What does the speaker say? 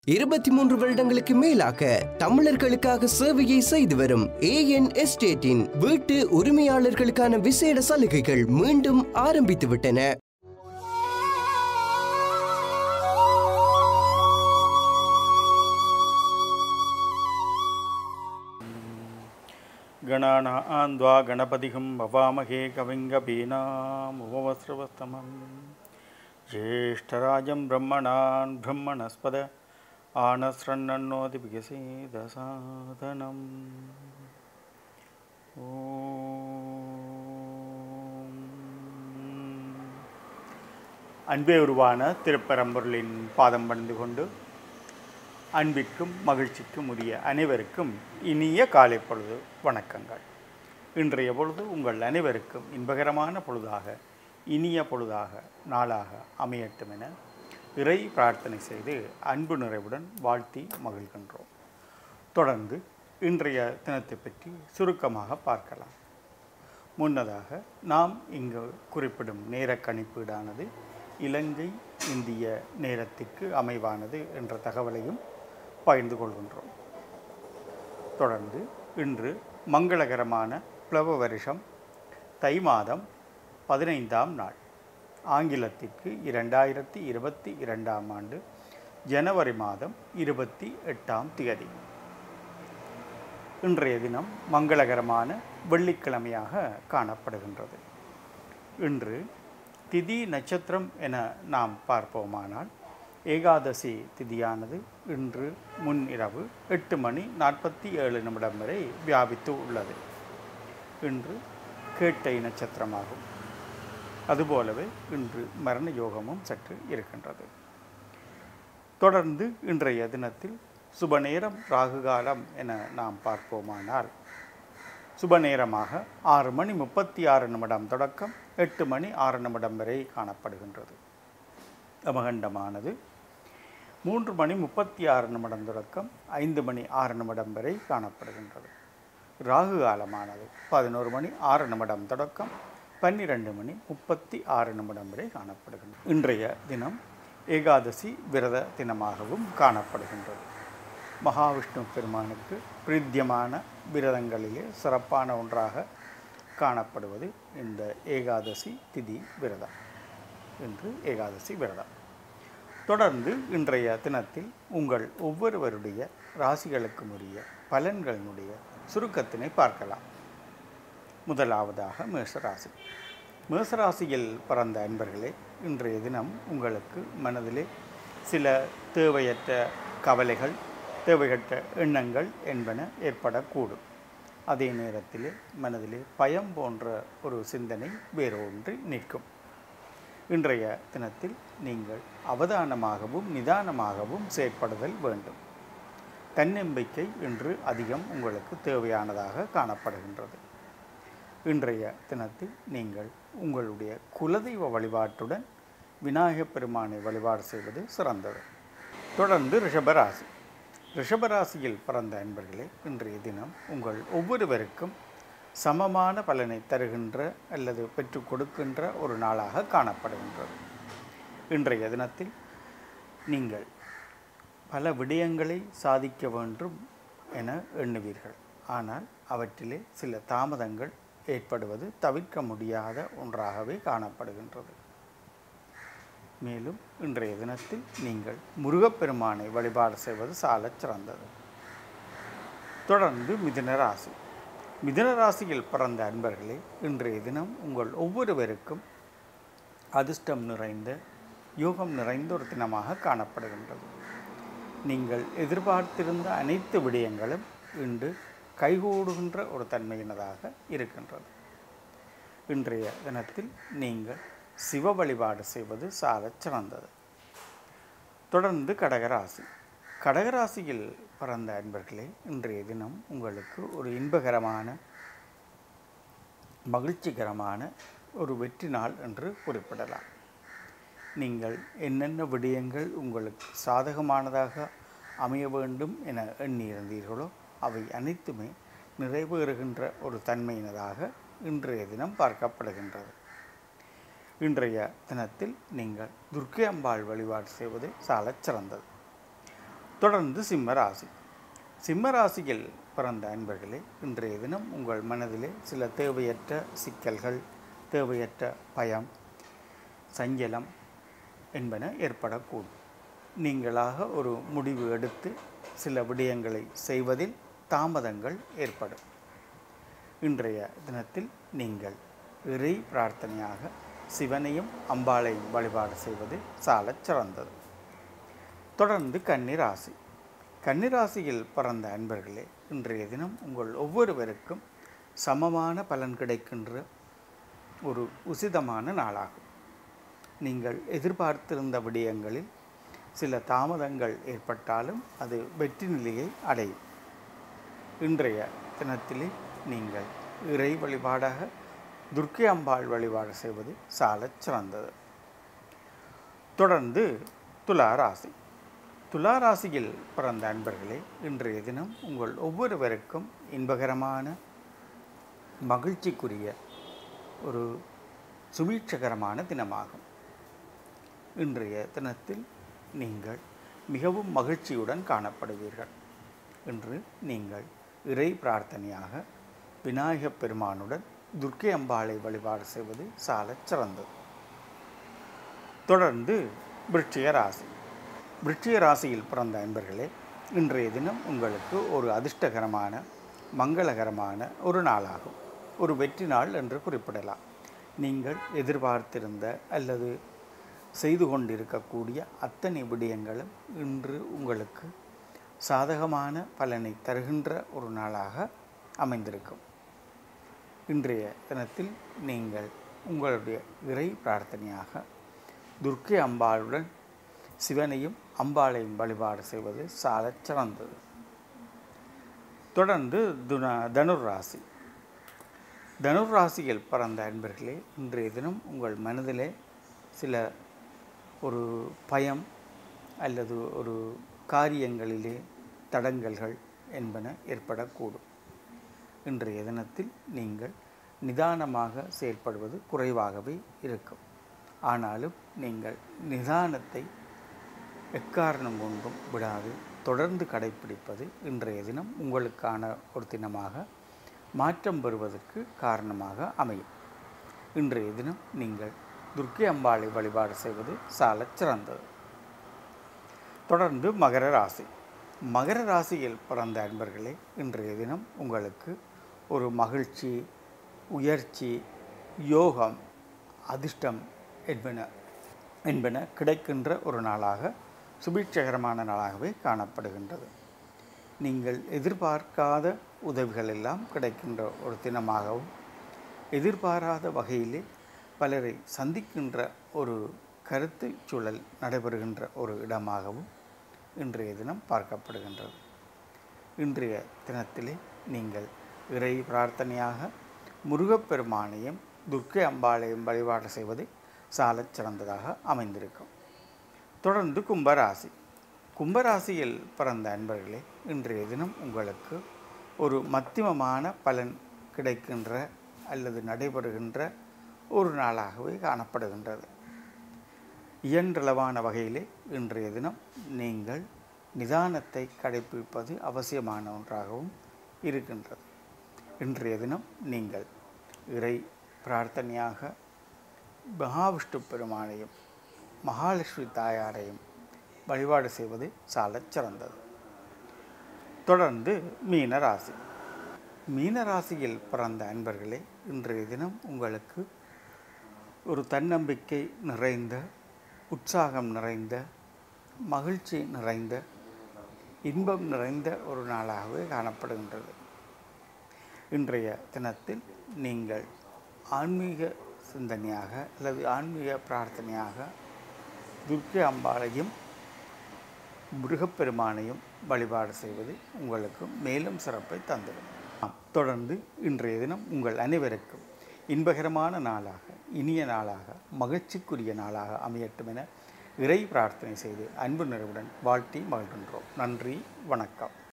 இருபத்தி மூன்று வருடங்களுக்கு மேலாக தமிழர்களுக்காக சேவையை செய்து வரும் ஏஎன் எஸ்டேட்டின் வீட்டு உரிமையாளர்களுக்கான விசேட சலுகைகள் மீண்டும் ஆரம்பித்து விட்டன गणानान् द्वा गणपतिं भवामहे कविङ्गपीनामुपवस्रवस्तमं ज्येष्ठराजं ब्रह्मणान् ब्रह्मणस्पद आनसृण्णोतिविकसेदसाधनम् அன்பே உருவான திருப்பரம்பொருளின் பாதம் பணிந்து கொண்டு அன்பிற்கும் மகிழ்ச்சிக்கும் உரிய அனைவருக்கும் இனிய காலை பொழுது வணக்கங்கள் இன்றைய பொழுது உங்கள் அனைவருக்கும் இன்பகரமான பொழுதாக இனிய பொழுதாக நாளாக அமையட்டும் என இறை பிரார்த்தனை செய்து அன்பு நிறைவுடன் வாழ்த்தி மகிழ்கின்றோம் தொடர்ந்து இன்றைய தினத்தை பற்றி சுருக்கமாக பார்க்கலாம் முன்னதாக நாம் இங்கு குறிப்பிடும் நேர கணிப்பீடானது இலங்கை இந்திய நேரத்திற்கு அமைவானது என்ற தகவலையும் பகிர்ந்து கொள்கின்றோம் தொடர்ந்து இன்று மங்களகரமான பிளவ வருஷம் தை மாதம் பதினைந்தாம் நாள் ஆங்கிலத்திற்கு இரண்டாயிரத்தி இருபத்தி இரண்டாம் ஆண்டு ஜனவரி மாதம் இருபத்தி எட்டாம் தேதி இன்றைய தினம் மங்களகரமான வெள்ளிக்கிழமையாக காணப்படுகின்றது இன்று திதி நட்சத்திரம் என நாம் பார்ப்போமானால் ஏகாதசி திதியானது இன்று முன் இரவு எட்டு மணி நாற்பத்தி ஏழு நிமிடம் வரை வியாபித்து உள்ளது இன்று கேட்டை நட்சத்திரமாகும் அதுபோலவே இன்று மரண யோகமும் சற்று இருக்கின்றது தொடர்ந்து இன்றைய தினத்தில் சுபநேரம் ராகுகாலம் என நாம் பார்ப்போமானால் சுபநேரமாக ஆறு மணி முப்பத்தி ஆறு நிமிடம் தொடக்கம் எட்டு மணி ஆறு நிமிடம் வரை காணப்படுகின்றது அமகண்டமானது மூன்று மணி முப்பத்தி ஆறு நிமிடம் தொடக்கம் ஐந்து மணி ஆறு நிமிடம் வரை காணப்படுகின்றது ராகு காலமானது பதினோரு மணி ஆறு நிமிடம் தொடக்கம் பன்னிரெண்டு மணி முப்பத்தி ஆறு நிமிடம் வரை காணப்படுகின்றது இன்றைய தினம் ஏகாதசி விரத தினமாகவும் காணப்படுகின்றது மகாவிஷ்ணு பெருமானுக்கு பிரீத்தியமான விரதங்களிலே சிறப்பான ஒன்றாக காணப்படுவது இந்த ஏகாதசி திதி விரதம் என்று ஏகாதசி விரதம் தொடர்ந்து இன்றைய தினத்தில் உங்கள் ஒவ்வொருவருடைய ராசிகளுக்கும் உரிய பலன்களினுடைய சுருக்கத்தினை பார்க்கலாம் முதலாவதாக மேஷராசி மேசராசியில் பிறந்த அன்பர்களே இன்றைய தினம் உங்களுக்கு மனதிலே சில தேவையற்ற கவலைகள் தேவையற்ற எண்ணங்கள் என்பன ஏற்படக்கூடும் அதே நேரத்திலே மனதிலே பயம் போன்ற ஒரு சிந்தனை வேறொன்று நிற்கும் இன்றைய தினத்தில் நீங்கள் அவதானமாகவும் நிதானமாகவும் செயற்படுதல் வேண்டும் தன்னம்பிக்கை இன்று அதிகம் உங்களுக்கு தேவையானதாக காணப்படுகின்றது இன்றைய தினத்தில் நீங்கள் உங்களுடைய குலதெய்வ வழிபாட்டுடன் விநாயகப் பெருமானை வழிபாடு செய்வது சிறந்தது தொடர்ந்து ரிஷபராசி ரிஷபராசியில் பிறந்த அன்பர்களே இன்றைய தினம் உங்கள் ஒவ்வொருவருக்கும் சமமான பலனை தருகின்ற அல்லது பெற்றுக் கொடுக்கின்ற ஒரு நாளாக காணப்படுகின்றது இன்றைய தினத்தில் நீங்கள் பல விடயங்களை சாதிக்க வேண்டும் என எண்ணுவீர்கள் ஆனால் அவற்றிலே சில தாமதங்கள் ஏற்படுவது தவிர்க்க முடியாத ஒன்றாகவே காணப்படுகின்றது மேலும் இன்றைய தினத்தில் நீங்கள் முருகப்பெருமானை வழிபாடு செய்வது சாலச் சிறந்தது தொடர்ந்து மிதுன ராசி மிதுன ராசியில் பிறந்த அன்பர்களே இன்றைய தினம் உங்கள் ஒவ்வொருவருக்கும் அதிர்ஷ்டம் நிறைந்த யோகம் நிறைந்த ஒரு தினமாக காணப்படுகின்றது நீங்கள் எதிர்பார்த்திருந்த அனைத்து விடயங்களும் இன்று கைகூடுகின்ற ஒரு தன்மையினதாக இருக்கின்றது இன்றைய தினத்தில் நீங்கள் சிவ வழிபாடு செய்வது சாலச் சிறந்தது தொடர்ந்து கடகராசி கடகராசியில் பிறந்த அன்பர்களே இன்றைய தினம் உங்களுக்கு ஒரு இன்பகரமான மகிழ்ச்சிகரமான ஒரு வெற்றி நாள் என்று குறிப்பிடலாம் நீங்கள் என்னென்ன விடயங்கள் உங்களுக்கு சாதகமானதாக அமைய வேண்டும் என எண்ணியிருந்தீர்களோ அவை அனைத்துமே நிறைவேறுகின்ற ஒரு தன்மையினதாக இன்றைய தினம் பார்க்கப்படுகின்றது இன்றைய தினத்தில் நீங்கள் துர்க்கை அம்பாள் வழிபாடு செய்வது சாலச் சிறந்தது தொடர்ந்து சிம்ம ராசி சிம்ம ராசியில் பிறந்த அன்பர்களே இன்றைய தினம் உங்கள் மனதிலே சில தேவையற்ற சிக்கல்கள் தேவையற்ற பயம் சஞ்சலம் என்பன ஏற்படக்கூடும் நீங்களாக ஒரு முடிவு எடுத்து சில விடயங்களை செய்வதில் தாமதங்கள் ஏற்படும் இன்றைய தினத்தில் நீங்கள் இறை பிரார்த்தனையாக சிவனையும் அம்பாளையும் வழிபாடு செய்வது சாலச் சிறந்தது தொடர்ந்து கன்னிராசி கன்னிராசியில் பிறந்த அன்பர்களே இன்றைய தினம் உங்கள் ஒவ்வொருவருக்கும் சமமான பலன் கிடைக்கின்ற ஒரு உசிதமான நாளாகும் நீங்கள் எதிர்பார்த்திருந்த விடயங்களில் சில தாமதங்கள் ஏற்பட்டாலும் அது வெற்றி நிலையை அடையும் இன்றைய தினத்திலே நீங்கள் இறை வழிபாடாக துர்க்கை அம்பாள் வழிபாடு செய்வது சாலச் சிறந்தது தொடர்ந்து துலா ராசி துலா ராசியில் பிறந்த அன்பர்களே இன்றைய தினம் உங்கள் ஒவ்வொருவருக்கும் இன்பகரமான மகிழ்ச்சிக்குரிய ஒரு சுபீட்சகரமான தினமாகும் இன்றைய தினத்தில் நீங்கள் மிகவும் மகிழ்ச்சியுடன் காணப்படுவீர்கள் இன்று நீங்கள் இறை பிரார்த்தனையாக விநாயகப் பெருமானுடன் துர்க்கை அம்பாளை வழிபாடு செய்வது சாலச் சிறந்தது தொடர்ந்து விருட்சிக ராசி விருட்சிக ராசியில் பிறந்த அன்பர்களே இன்றைய தினம் உங்களுக்கு ஒரு அதிர்ஷ்டகரமான மங்களகரமான ஒரு நாளாகும் ஒரு வெற்றி நாள் என்று குறிப்பிடலாம் நீங்கள் எதிர்பார்த்திருந்த அல்லது செய்து கொண்டிருக்கக்கூடிய அத்தனை விடயங்களும் இன்று உங்களுக்கு சாதகமான பலனை தருகின்ற ஒரு நாளாக அமைந்திருக்கும் இன்றைய தினத்தில் நீங்கள் உங்களுடைய இறை பிரார்த்தனையாக துர்க்கை அம்பாளுடன் சிவனையும் அம்பாளையும் வழிபாடு செய்வது சாலச் சிறந்தது தொடர்ந்து துன தனுர் ராசி தனுர் ராசியில் பிறந்த அன்பர்களே இன்றைய தினம் உங்கள் மனதிலே சில ஒரு பயம் அல்லது ஒரு காரியங்களிலே தடங்கல்கள் என்பன ஏற்படக்கூடும் இன்றைய தினத்தில் நீங்கள் நிதானமாக செயல்படுவது குறைவாகவே இருக்கும் ஆனாலும் நீங்கள் நிதானத்தை எக்காரணம் கொண்டும் விடாது தொடர்ந்து கடைப்பிடிப்பது இன்றைய தினம் உங்களுக்கான ஒரு தினமாக மாற்றம் பெறுவதற்கு காரணமாக அமையும் இன்றைய தினம் நீங்கள் துர்க்கை அம்பாளை வழிபாடு செய்வது சாலச் சிறந்தது தொடர்ந்து மகர ராசி மகர ராசியில் பிறந்த அன்பர்களே இன்றைய தினம் உங்களுக்கு ஒரு மகிழ்ச்சி உயர்ச்சி யோகம் அதிர்ஷ்டம் என்பன என்பன கிடைக்கின்ற ஒரு நாளாக சுபீட்சகரமான நாளாகவே காணப்படுகின்றது நீங்கள் எதிர்பார்க்காத உதவிகள் எல்லாம் கிடைக்கின்ற ஒரு தினமாகவும் எதிர்பாராத வகையிலே பலரை சந்திக்கின்ற ஒரு கருத்து சூழல் நடைபெறுகின்ற ஒரு இடமாகவும் இன்றைய தினம் பார்க்கப்படுகின்றது இன்றைய தினத்திலே நீங்கள் இறை பிரார்த்தனையாக முருகப்பெருமானையும் துர்க்கை அம்பாளையும் வழிபாடு செய்வது சாலச் சிறந்ததாக அமைந்திருக்கும் தொடர்ந்து கும்பராசி கும்பராசியில் பிறந்த அன்பர்களே இன்றைய தினம் உங்களுக்கு ஒரு மத்தியமமான பலன் கிடைக்கின்ற அல்லது நடைபெறுகின்ற ஒரு நாளாகவே காணப்படுகின்றது இயன்றளவான வகையிலே இன்றைய தினம் நீங்கள் நிதானத்தை கடைப்பிடிப்பது அவசியமான ஒன்றாகவும் இருக்கின்றது இன்றைய தினம் நீங்கள் இறை பிரார்த்தனையாக மகாவிஷ்ணு பெருமானையும் மகாலட்சுமி தாயாரையும் வழிபாடு செய்வது சாலச் சிறந்தது தொடர்ந்து மீன ராசி மீன ராசியில் பிறந்த அன்பர்களே இன்றைய தினம் உங்களுக்கு ஒரு தன்னம்பிக்கை நிறைந்த உற்சாகம் நிறைந்த மகிழ்ச்சி நிறைந்த இன்பம் நிறைந்த ஒரு நாளாகவே காணப்படுகின்றது இன்றைய தினத்தில் நீங்கள் ஆன்மீக சிந்தனையாக அல்லது ஆன்மீக பிரார்த்தனையாக துர்க்கை அம்பாளையும் முருகப்பெருமானையும் வழிபாடு செய்வது உங்களுக்கு மேலும் சிறப்பை தந்திடும் ஆம், தொடர்ந்து இன்றைய தினம் உங்கள் அனைவருக்கும் இன்பகரமான நாளாக இனிய நாளாக மகிழ்ச்சிக்குரிய நாளாக அமையட்டும் என இறை பிரார்த்தனை செய்து அன்பு நிறைவுடன் வாழ்த்தி மகிழ்கின்றோம் நன்றி வணக்கம்